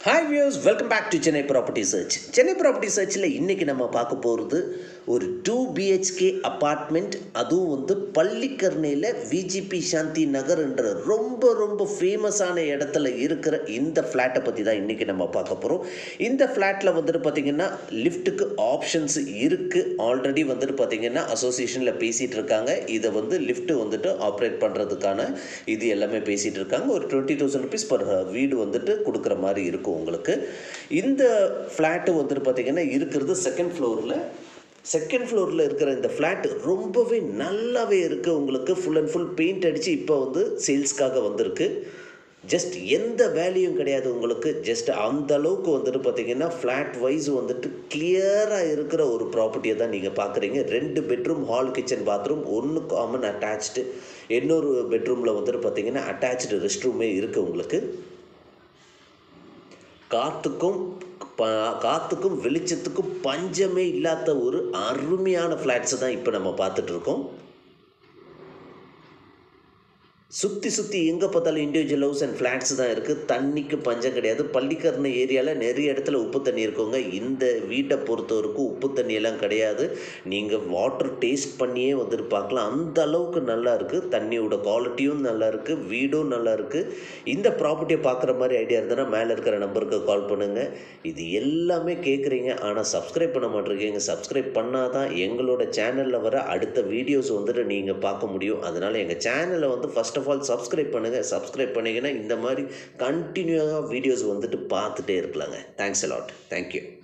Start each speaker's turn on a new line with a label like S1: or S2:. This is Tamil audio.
S1: hi views welcome back to Chennai property search Chennai property சர்ச்சில் இன்றைக்கி நம்ம பார்க்க போகிறது ஒரு டூ பிஹெச்கே அப்பார்ட்மெண்ட் அதுவும் வந்து பள்ளிக்கரணையில் விஜிபி சாந்தி நகர் என்ற ரொம்ப ரொம்ப ஃபேமஸான இடத்துல இருக்கிற இந்த ஃப்ளாட்டை பற்றி தான் இன்றைக்கி நம்ம பார்க்க போகிறோம் இந்த ஃப்ளாட்டில் வந்துட்டு பார்த்திங்கன்னா லிஃப்ட்டுக்கு ஆப்ஷன்ஸ் இருக்குது ஆல்ரெடி வந்துட்டு பார்த்திங்கன்னா அசோசியேஷனில் பேசிகிட்டு இருக்காங்க இதை வந்து லிஃப்ட் வந்துட்டு ஆப்ரேட் பண்ணுறதுக்கான இது எல்லாமே பேசிகிட்டு இருக்காங்க ஒரு டுவெண்ட்டி தௌசண்ட் ருபீஸ் பர் வீடு வந்துட்டு கொடுக்குற மாதிரி இருக்கும் உங்களுக்கு இந்த ஃப்ளாட்டு வந்துட்டு பார்த்திங்கன்னா இருக்கிறது செகண்ட் ஃப்ளோரில் செகண்ட் ஃப்ளோரில் இருக்கிற இந்த ஃப்ளாட் ரொம்பவே நல்லாவே இருக்குது உங்களுக்கு ஃபுல் அண்ட் ஃபுல் பெயிண்ட் அடித்து இப்போ வந்து சேல்ஸ்க்காக வந்திருக்கு ஜஸ்ட் எந்த வேல்யூயும் கிடையாது உங்களுக்கு ஜஸ்ட் அந்த அளவுக்கு வந்துட்டு பார்த்தீங்கன்னா ஃப்ளாட் வைஸ் வந்துட்டு கிளியராக இருக்கிற ஒரு ப்ராப்பர்ட்டியை தான் நீங்கள் பார்க்குறீங்க ரெண்டு பெட்ரூம் ஹால் கிச்சன் பாத்ரூம் ஒன்று காமன் அட்டாச்டு இன்னொரு பெட்ரூமில் வந்துட்டு பார்த்தீங்கன்னா அட்டாச்சு ரெஸ்ட் ரூமே இருக்குது உங்களுக்கு காற்றுக்கும் ப காற்றுக்கும் வெளிச்சத்துக்கும் பஞ்சமே இல்லாத ஒரு அருமையான ஃப்ளாட்ஸை தான் இப்போ நம்ம பார்த்துட்ருக்கோம் சுற்றி சுற்றி எங்கே பார்த்தாலும் இண்டிவிஜுவல் ஹவுஸ் அண்ட் ஃப்ளாட்ஸ் தான் இருக்குது தண்ணிக்கு பஞ்சம் கிடையாது பள்ளிக்கரணை ஏரியாவில் நிறைய இடத்துல உப்பு தண்ணி இருக்குங்க இந்த வீட்டை பொறுத்த வரைக்கும் உப்பு தண்ணியெல்லாம் கிடையாது நீங்கள் வாட்டர் டேஸ்ட் பண்ணியே வந்துட்டு பார்க்கலாம் அந்த அளவுக்கு நல்லா இருக்குது தண்ணியோட குவாலிட்டியும் நல்லா இருக்குது வீடும் நல்லா இருக்குது இந்த ப்ராப்பர்ட்டியை பார்க்குற மாதிரி ஐடியா இருந்ததுன்னா மேலே இருக்கிற நம்பருக்கு கால் பண்ணுங்கள் இது எல்லாமே கேட்குறீங்க ஆனால் சப்ஸ்கிரைப் பண்ண மாட்டேருக்கீங்க சப்ஸ்கிரைப் பண்ணால் தான் எங்களோட சேனலில் வர அடுத்த வீடியோஸ் வந்துட்டு நீங்கள் பார்க்க முடியும் அதனால் எங்கள் சேனலை வந்து ஃபஸ்ட் ஆஃப் ஆல் சப்ஸ்கிரைப் பண்ணுங்கள் சப்ஸ்கிரைப் பண்ணிங்கன்னா இந்த மாதிரி கண்டினியூவாக வீடியோஸ் வந்துட்டு பார்த்துட்டே இருக்கலாங்க தேங்க்ஸ் அலாட் தேங்க்யூ